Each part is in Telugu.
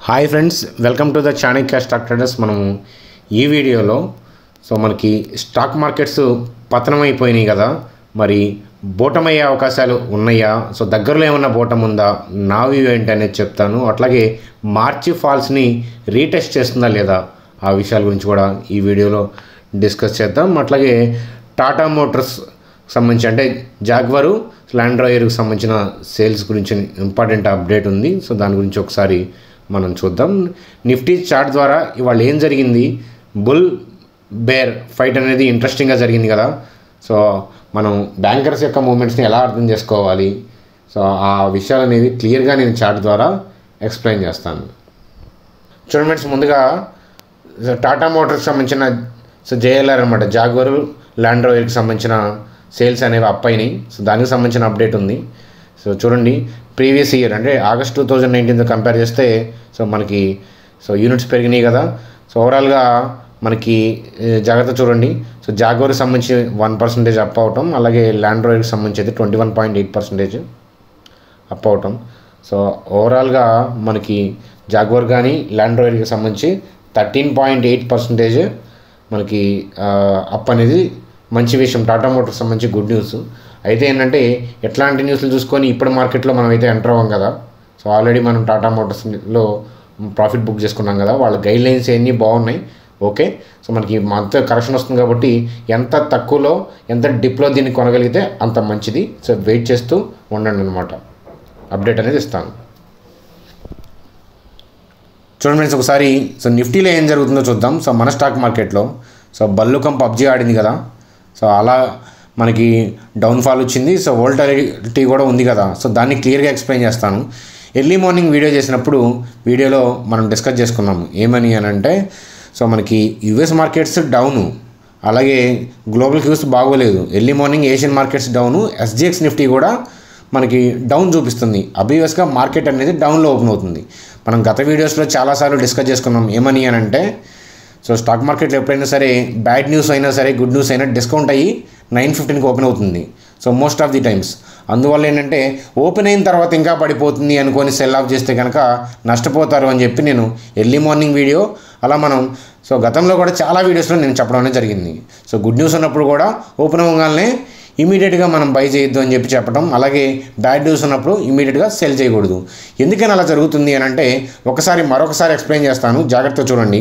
hi friends welcome to the Chanakya stock traders మనము ఈ వీడియోలో సో మనకి స్టాక్ మార్కెట్స్ పతనమైపోయినాయి కదా మరి బోటమయ్యే అవకాశాలు ఉన్నాయా సో దగ్గరలో ఏమన్నా బోటం ఉందా నా వ్యూ ఏంటి అనేది చెప్తాను అట్లాగే మార్చి ఫాల్స్ని రీటెస్ట్ చేస్తుందా లేదా ఆ విషయాల గురించి కూడా ఈ వీడియోలో డిస్కస్ చేద్దాం అట్లాగే టాటా మోటార్స్ సంబంధించి అంటే జాగ్వరు ల్యాండ్ రాయర్కి సంబంధించిన సేల్స్ గురించి ఇంపార్టెంట్ అప్డేట్ ఉంది సో దాని గురించి ఒకసారి మనం చూద్దాం నిఫ్టీ చార్ట్ ద్వారా ఇవాళ ఏం జరిగింది బుల్ బేర్ ఫైట్ అనేది ఇంట్రెస్టింగ్గా జరిగింది కదా సో మనం బ్యాంకర్స్ యొక్క మూమెంట్స్ని ఎలా అర్థం చేసుకోవాలి సో ఆ విషయాలు అనేవి క్లియర్గా నేను చార్ట్ ద్వారా ఎక్స్ప్లెయిన్ చేస్తాను చూడండి ఫ్రెండ్స్ ముందుగా సో టాటా మోటార్స్ సంబంధించిన సో జేఎల్ఆర్ అనమాట జాగ్వర్ ల్యాండ్ రోవర్కి సంబంధించిన సేల్స్ అనేవి అప్ అయినాయి సో దానికి సంబంధించిన అప్డేట్ ఉంది సో చూడండి ప్రీవియస్ ఇయర్ అంటే ఆగస్ట్ టూ థౌజండ్ నైన్టీన్తో కంపేర్ చేస్తే సో మనకి సో యూనిట్స్ పెరిగినాయి కదా సో ఓవరాల్గా మనకి ఏ, జాగ్రత్త చూడండి సో జాగ్వర్కి సంబంధించి వన్ పర్సెంటేజ్ అప్ అవటం అలాగే ల్యాండ్ రోవర్కి సంబంధించి అయితే twenty one point eight percentage up అవటం సో ఓవరాల్గా మనకి జాగ్వర్ కానీ ల్యాండ్ రోవర్కి సంబంధించి థర్టీన్ పాయింట్ ఎయిట్ పర్సెంటేజ్ మనకి ఆ, అప్ అనేది మంచి విషయం టాటా మోటార్స్ సంబంధించి గుడ్ న్యూస్ అయితే ఏంటంటే ఎట్లాంటి న్యూస్లు చూసుకొని ఇప్పుడు మార్కెట్లో మనం అయితే ఎంటర్ అవ్వం కదా సో ఆల్రెడీ మనం టాటా మోటార్స్లో ప్రాఫిట్ బుక్ చేసుకున్నాం కదా వాళ్ళ గైడ్ లైన్స్ అన్నీ బాగున్నాయి ఓకే సో మనకి మంత్ కరెక్షన్ వస్తుంది కాబట్టి ఎంత తక్కువలో ఎంత డిప్లో దీన్ని కొనగలిగితే అంత మంచిది సో వెయిట్ చేస్తూ ఉండండి అనమాట అప్డేట్ అనేది ఇస్తాను చూడండి ఫ్రెండ్స్ ఒకసారి సో నిఫ్టీలో ఏం జరుగుతుందో చూద్దాం సో మన స్టాక్ మార్కెట్లో సో బల్లుకం పబ్జీ ఆడింది కదా సో అలా మనకి డౌన్ఫాల్ వచ్చింది సో వోల్టాలిటీ కూడా ఉంది కదా సో దాన్ని క్లియర్గా ఎక్స్ప్లెయిన్ చేస్తాను ఎర్లీ మార్నింగ్ వీడియో చేసినప్పుడు వీడియోలో మనం డిస్కస్ చేసుకున్నాము ఏమని అని అంటే సో మనకి యుఎస్ మార్కెట్స్ డౌను అలాగే గ్లోబల్ క్యూస్ బాగోలేదు early morning Asian markets down SGX Nifty కూడా మనకి డౌన్ చూపిస్తుంది అబ్వియస్గా మార్కెట్ అనేది డౌన్లో ఓపెన్ అవుతుంది మనం గత వీడియోస్లో చాలాసార్లు డిస్కస్ చేసుకున్నాం ఏమని అని అంటే సో స్టాక్ మార్కెట్లో ఎప్పుడైనా సరే బ్యాడ్ న్యూస్ అయినా సరే గుడ్ న్యూస్ అయినా డిస్కౌంట్ అయ్యి నైన్ ఫిఫ్టీన్కి ఓపెన్ అవుతుంది so most of the times అందువల్ల ఏంటంటే ఓపెన్ అయిన తర్వాత ఇంకా పడిపోతుంది అనుకొని సెల్ ఆఫ్ చేస్తే కనుక నష్టపోతారు అని చెప్పి నేను ఎర్లీ మార్నింగ్ వీడియో అలా మనం సో గతంలో కూడా చాలా వీడియోస్లో నేను చెప్పడం అనేది జరిగింది సో గుడ్ న్యూస్ ఉన్నప్పుడు కూడా ఓపెన్ అవ్వగానే ఇమీడియట్గా మనం బై చేయొద్దు అని చెప్పి చెప్పడం అలాగే బ్యాడ్ న్యూస్ ఉన్నప్పుడు ఇమీడియట్గా సెల్ చేయకూడదు ఎందుకని అలా జరుగుతుంది అని అంటే ఒకసారి మరొకసారి ఎక్స్ప్లెయిన్ చేస్తాను జాగ్రత్తగా చూడండి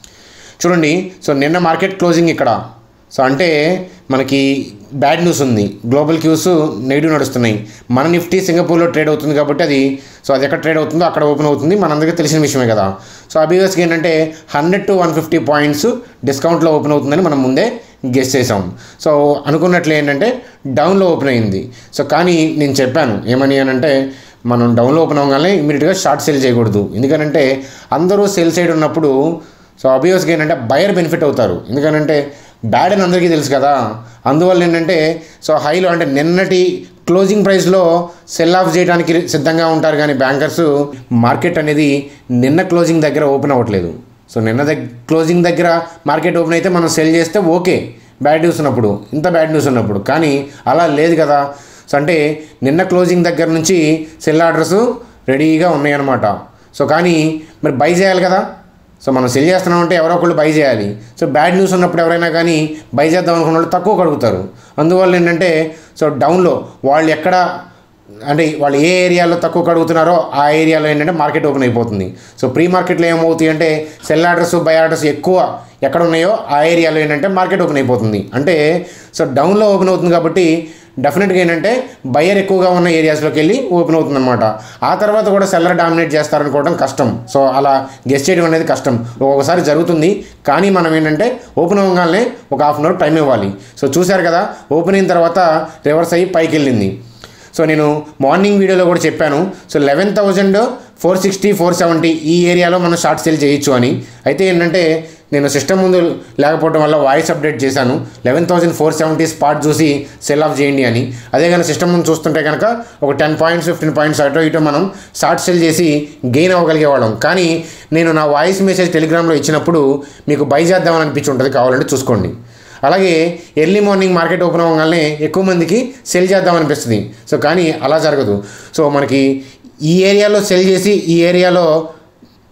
చూడండి సో నిన్న మార్కెట్ క్లోజింగ్ ఇక్కడ సో అంటే మనకి బ్యాడ్ న్యూస్ ఉంది గ్లోబల్ క్యూస్ నెగిటివ్ నడుస్తున్నాయి మన నిఫ్టీ సింగపూర్లో ట్రేడ్ అవుతుంది కాబట్టి అది సో అది ఎక్కడ ట్రేడ్ అవుతుందో అక్కడ ఓపెన్ అవుతుంది మనందరికీ తెలిసిన విషయమే కదా సో అబియస్గా ఏంటంటే hundred to one fifty points డిస్కౌంట్లో ఓపెన్ అవుతుందని మనం ముందే గెస్ చేసాం సో అనుకున్నట్లు ఏంటంటే డౌన్లో ఓపెన్ అయింది సో కానీ నేను చెప్పాను ఏమని అని అంటే మనం డౌన్లో ఓపెన్ అవ్వగానే ఇమీడియట్గా షార్ట్ సేల్ చేయకూడదు ఎందుకంటే అందరూ సేల్ సైడ్ ఉన్నప్పుడు సో అబియస్గా ఏంటంటే బయర్ బెనిఫిట్ అవుతారు ఎందుకంటే బ్యాడ్ అని అందరికీ తెలుసు కదా అందువల్ల ఏంటంటే సో హైలో అంటే నిన్నటి క్లోజింగ్ ప్రైస్లో సెల్ ఆఫ్ చేయడానికి సిద్ధంగా ఉంటారు కానీ బ్యాంకర్స్ మార్కెట్ అనేది నిన్న క్లోజింగ్ దగ్గర ఓపెన్ అవ్వట్లేదు సో నిన్న దగ్గర క్లోజింగ్ దగ్గర మార్కెట్ ఓపెన్ అయితే మనం సెల్ చేస్తే ఓకే బ్యాడ్ న్యూస్ ఉన్నప్పుడు ఇంత బ్యాడ్ న్యూస్ ఉన్నప్పుడు కానీ అలా లేదు కదా సో అంటే నిన్న క్లోజింగ్ దగ్గర నుంచి సెల్ ఆర్డర్స్ రెడీగా ఉన్నాయన్నమాట సో కానీ మరి బై చేయాలి కదా సో మనం సెల్ చేస్తున్నామంటే ఎవరో ఒకళ్ళు బై చేయాలి సో బ్యాడ్ న్యూస్ ఉన్నప్పుడు ఎవరైనా కానీ బై చేద్దాం అనుకున్న వాళ్ళు తక్కువ కడుగుతారు అందువల్ల ఏంటంటే సో డౌన్లో వాళ్ళు ఎక్కడ అంటే వాళ్ళు ఏ ఏరియాలో తక్కువ కడుగుతున్నారో ఆ ఏరియాలో ఏంటంటే మార్కెట్ ఓపెన్ అయిపోతుంది సో ప్రీ మార్కెట్లో ఏమవుతాయి అంటే సెల్ ఆర్డర్స్ బై ఆర్డర్స్ ఎక్కువ ఎక్కడ ఉన్నాయో ఆ ఏరియాలో ఏంటంటే మార్కెట్ ఓపెన్ అయిపోతుంది అంటే సో డౌన్లో ఓపెన్ అవుతుంది కాబట్టి డెఫినెట్గా ఏంటంటే బయర్ ఎక్కువగా ఉన్న ఏరియాస్లోకి వెళ్ళి ఓపెన్ అవుతుంది అనమాట ఆ తర్వాత కూడా సెల్లర్ డామినేట్ చేస్తారనుకోవడం కష్టం సో అలా గెస్ట్ చేయడం అనేది కష్టం ఒక్కొక్కసారి జరుగుతుంది కానీ మనం ఏంటంటే ఓపెన్ అవ్వగానే ఒక హాఫ్ అన్ అవర్ టైం ఇవ్వాలి సో చూశారు కదా ఓపెన్ అయిన తర్వాత రివర్స్ అయ్యి పైకి వెళ్ళింది సో నేను మార్నింగ్ వీడియోలో కూడా చెప్పాను so eleven thousand four sixty four seventy ఈ ఏరియాలో మనం షార్ట్ సేల్ చేయొచ్చు అని అయితే ఏంటంటే నేను సిస్టమ్ ముందు లేకపోవడం వల్ల వాయిస్ అప్డేట్ చేశాను eleven thousand four seventy spot చూసి సెల్ ఆఫ్ చేయండి అని అదే కానీ సిస్టమ్ ముందు చూస్తుంటే కనుక ఒక టెన్ పాయింట్స్ ఫిఫ్టీన్ పాయింట్స్ అటో ఇటో మనం షార్ట్ సెల్ చేసి గెయిన్ అవ్వగలిగే వాళ్ళం కానీ నేను నా వాయిస్ మెసేజ్ టెలిగ్రామ్లో ఇచ్చినప్పుడు మీకు బై చేద్దామని అనిపించి ఉంటుంది కావాలంటే చూసుకోండి అలాగే ఎర్లీ మార్నింగ్ మార్కెట్ ఓపెన్ అవ్వగానే ఎక్కువ మందికి సెల్ చేద్దాం అనిపిస్తుంది సో కానీ అలా జరగదు సో మనకి ఈ ఏరియాలో సెల్ చేసి ఈ ఏరియాలో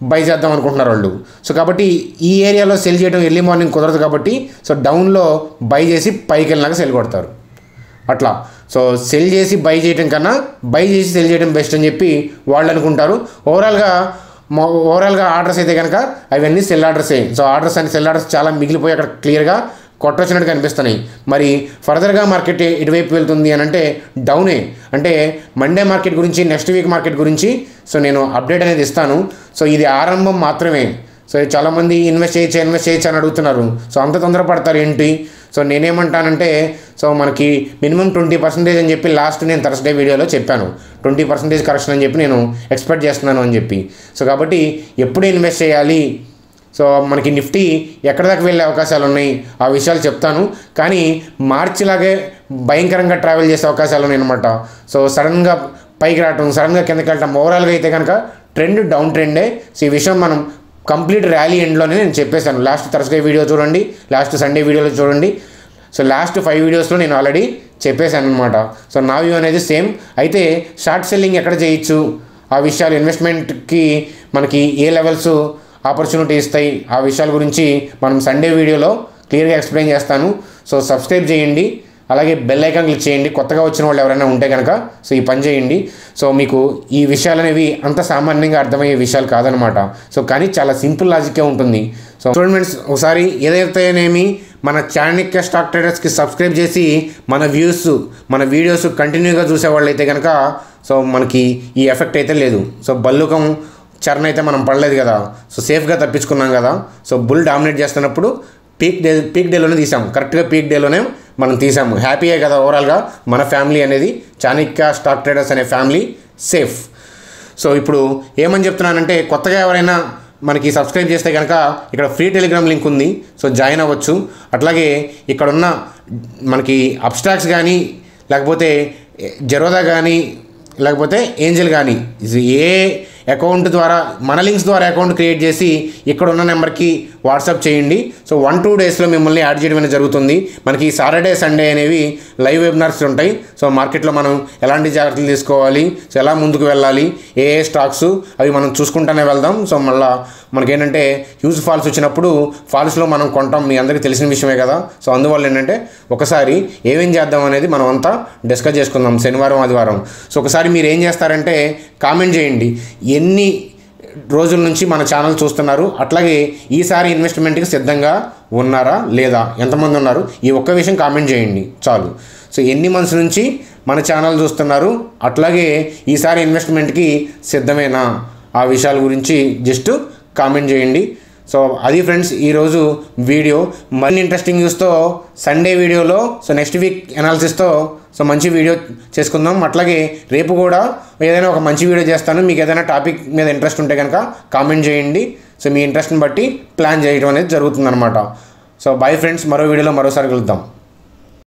బై చేద్దాం అనుకుంటున్నారు వాళ్ళు సో కాబట్టి ఈ ఏరియాలో సెల్ చేయడం ఎర్లీ మార్నింగ్ కుదరదు కాబట్టి సో డౌన్లో బై చేసి పైకి వెళ్ళినాక సెల్ కొడతారు అట్లా సో సెల్ చేసి బై చేయడం కన్నా బై చేసి సెల్ చేయడం బెస్ట్ అని చెప్పి వాళ్ళు అనుకుంటారు ఓవరాల్గా మా ఓవరాల్గా ఆర్డర్స్ అయితే కనుక అవన్నీ సెల్ ఆర్డర్సే సో ఆర్డర్స్ అని సెల్ ఆర్డర్స్ చాలా మిగిలిపోయి అక్కడ క్లియర్గా కొట్టొచ్చినట్టు కనిపిస్తున్నాయి మరి ఫర్దర్గా మార్కెట్ ఎటువైపు వెళ్తుంది అని అంటే డౌనే అంటే మండే మార్కెట్ గురించి నెక్స్ట్ వీక్ మార్కెట్ గురించి సో నేను అప్డేట్ అనేది ఇస్తాను సో ఇది ఆరంభం మాత్రమే సో చాలామంది ఇన్వెస్ట్ చేయొచ్చు ఇన్వెస్ట్ చేయొచ్చు అని అడుగుతున్నారు సో అంత తొందరపడతారు ఏంటి సో నేనేమంటానంటే సో మనకి మినిమం ట్వంటీ పర్సెంటేజ్ అని చెప్పి లాస్ట్ నేను థర్స్డే వీడియోలో చెప్పాను ట్వంటీ పర్సెంటేజ్ కరెక్షన్ అని చెప్పి నేను ఎక్స్పెక్ట్ చేస్తున్నాను అని చెప్పి సో కాబట్టి ఎప్పుడు ఇన్వెస్ట్ చేయాలి సో మనకి నిఫ్టీ ఎక్కడి దాకా వెళ్ళే అవకాశాలు ఉన్నాయి ఆ విషయాలు చెప్తాను కానీ మార్చి లాగే భయంకరంగా ట్రావెల్ చేసే అవకాశాలు ఉన్నాయి అనమాట సో సడన్గా పైకి రావటం సడన్గా కిందకి వెళ్ళటం ఓవరాల్గా అయితే కనుక ట్రెండ్ డౌన్ ట్రెండే సో ఈ విషయం మనం కంప్లీట్ ర్యాలీ ఎండ్లోనే నేను చెప్పేశాను లాస్ట్ థర్స్డే వీడియో చూడండి లాస్ట్ సండే వీడియోలో చూడండి సో లాస్ట్ ఫైవ్ వీడియోస్లో నేను ఆల్రెడీ చెప్పేశాను అనమాట సో నా వ్యూ అనేది సేమ్ అయితే షార్ట్ సెల్లింగ్ ఎక్కడ చేయొచ్చు ఆ విషయాలు ఇన్వెస్ట్మెంట్కి మనకి ఏ లెవెల్స్ ఆపర్చునిటీ ఇస్తాయి ఆ విషయాల గురించి మనం సండే వీడియోలో క్లియర్గా ఎక్స్ప్లెయిన్ చేస్తాను సో సబ్స్క్రైబ్ చేయండి అలాగే బెల్ ఐకాన్ క్లిక్ చేయండి కొత్తగా వచ్చిన వాళ్ళు ఎవరైనా ఉంటే కనుక సో ఈ పని చేయండి సో మీకు ఈ విషయాలు అనేవి అంత సామాన్యంగా అర్థమయ్యే విషయాలు కాదనమాట సో కానీ చాలా సింపుల్ లాజిక్కే ఉంటుంది సో చూడండి ఫ్రెండ్స్ ఒకసారి ఏదైతేనేమి మన చాణక్య స్టాక్ ట్రేడర్స్కి సబ్స్క్రైబ్ చేసి మన వ్యూస్ మన వీడియోస్ కంటిన్యూగా చూసేవాళ్ళు అయితే కనుక సో మనకి ఈ ఎఫెక్ట్ అయితే లేదు సో బల్లుకం చర్న్ అయితే మనం పడలేదు కదా సో సేఫ్గా తప్పించుకున్నాం కదా సో బుల్ డామినేట్ చేస్తున్నప్పుడు పీక్ డే పీక్ డేలోనే తీసాము కరెక్ట్గా పీక్ డేలోనే మనం తీసాము హ్యాపీయే కదా ఓవరాల్గా మన ఫ్యామిలీ అనేది చాణక్య స్టాక్ ట్రేడర్స్ అనే ఫ్యామిలీ సేఫ్ సో ఇప్పుడు ఏమని చెప్తున్నానంటే కొత్తగా ఎవరైనా మనకి సబ్స్క్రైబ్ చేస్తే కనుక ఇక్కడ ఫ్రీ టెలిగ్రామ్ లింక్ ఉంది సో జాయిన్ అవ్వచ్చు అట్లాగే ఇక్కడ ఉన్న మనకి అబ్స్ట్రాక్ట్స్ కానీ లేకపోతే జెరోదా కానీ లేకపోతే ఏంజల్ కానీ ఇది ఏ అకౌంట్ ద్వారా మన లింక్స్ ద్వారా అకౌంట్ క్రియేట్ చేసి ఇక్కడ ఉన్న నెంబర్కి వాట్సాప్ చేయండి సో వన్ టూ డేస్లో మిమ్మల్ని యాడ్ చేయడం అనేది జరుగుతుంది మనకి సాటర్డే సండే అనేవి లైవ్ వెబినార్స్ ఉంటాయి సో మార్కెట్లో మనం ఎలాంటి జాగ్రత్తలు తీసుకోవాలి సో ఎలా ముందుకు వెళ్ళాలి ఏ ఏ స్టాక్స్ అవి మనం చూసుకుంటూనే వెళ్దాం సో మళ్ళీ మనకేంటంటే హ్యూజ్ ఫాల్స్ వచ్చినప్పుడు ఫాల్స్లో మనం కొంటాం మీ అందరికీ తెలిసిన విషయమే కదా సో అందువల్ల ఏంటంటే ఒకసారి ఏమేం చేద్దాం అనేది మనం అంతా డిస్కస్ చేసుకుందాం శనివారం ఆదివారం సో ఒకసారి మీరు ఏం చేస్తారంటే కామెంట్ చేయండి ఎన్ని రోజుల నుంచి మన ఛానల్ చూస్తున్నారు అట్లాగే ఈసారి ఇన్వెస్ట్మెంట్కి సిద్ధంగా ఉన్నారా లేదా ఎంతమంది ఉన్నారు ఈ ఒక్క విషయం కామెంట్ చేయండి చాలు సో ఎన్ని మంత్స్ నుంచి మన ఛానల్ చూస్తున్నారు అట్లాగే ఈసారి ఇన్వెస్ట్మెంట్కి సిద్ధమేనా ఆ విషయాల గురించి జస్ట్ కామెంట్ చేయండి సో అది ఫ్రెండ్స్ ఈరోజు వీడియో మరిన్ని ఇంట్రెస్టింగ్ న్యూస్తో సండే వీడియోలో సో నెక్స్ట్ వీక్ అనాలిసిస్తో సో మంచి వీడియో చేసుకుందాం అట్లాగే రేపు కూడా ఏదైనా ఒక మంచి వీడియో చేస్తాను మీకు ఏదైనా టాపిక్ మీద ఇంట్రెస్ట్ ఉంటే కనుక కామెంట్ చేయండి సో మీ ఇంట్రెస్ట్ని బట్టి ప్లాన్ చేయడం అనేది జరుగుతుందన్నమాట సో బై ఫ్రెండ్స్ మరో వీడియోలో మరోసారి కలుద్దాం